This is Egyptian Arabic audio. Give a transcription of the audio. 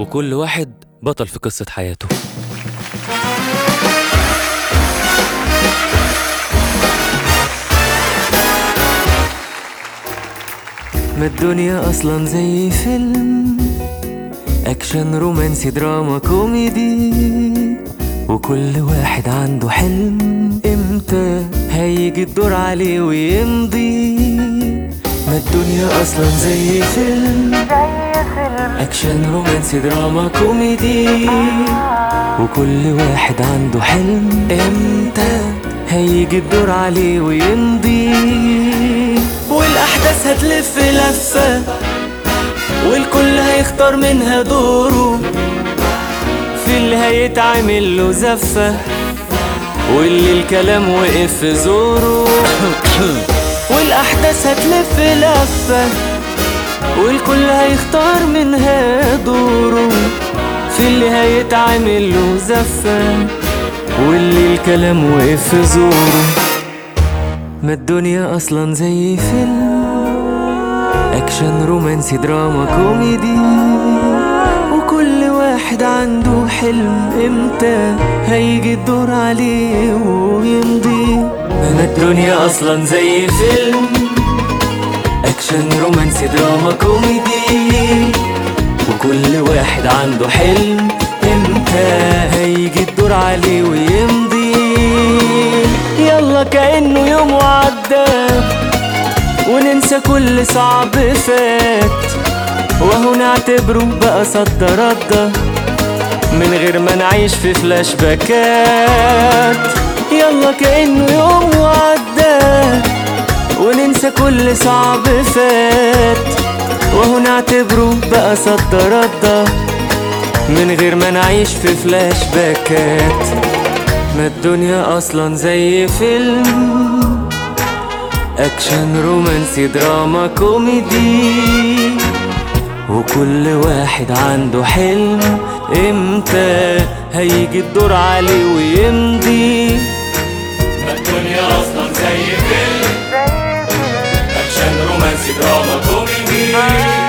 وكل واحد بطل في قصة حياته ما الدنيا اصلا زي فيلم اكشن رومانسي دراما كوميدي وكل واحد عنده حلم امتى هيجي الدور عليه ويمضي ما الدنيا اصلا زي فيلم اكشن رومانسي دراما كوميدي وكل واحد عنده حلم امتى هيجي الدور عليه ويمضي والاحداث هتلف لفه والكل هيختار منها دوره في اللي هيتعمل له زفه واللي الكلام وقف في زوره والاحداث هتلف لفه والكل هيختار منها دوره في اللي هيتعمل له زفه واللي الكلام وقف في زوره ما الدنيا اصلا زي فيلم اكشن رومانسي دراما كوميدي وكل واحد عنده حلم امتى هيجي الدور عليه ويمضي ما الدنيا اصلا زي فيلم اكشن رومانسي دراما كوميدي وكل واحد عنده حلم امتى هيجي الدور عليه ويمضي يلا كأنه يوم وعدى وننسى كل صعب فات وهو نعتبره بقى صد رده من غير ما نعيش في فلاش باكات يلا كأنه يوم وعدى وننسى كل صعب فات وهو نعتبره بقى صد رده من غير ما نعيش في فلاش باكات ما الدنيا اصلا زي فيلم اكشن رومانسي دراما كوميدي وكل واحد عنده حلم امتى هيجي الدور عليه ويمضي ما الدنيا اصلا زي فيلم اكشن رومانسي دراما كوميدي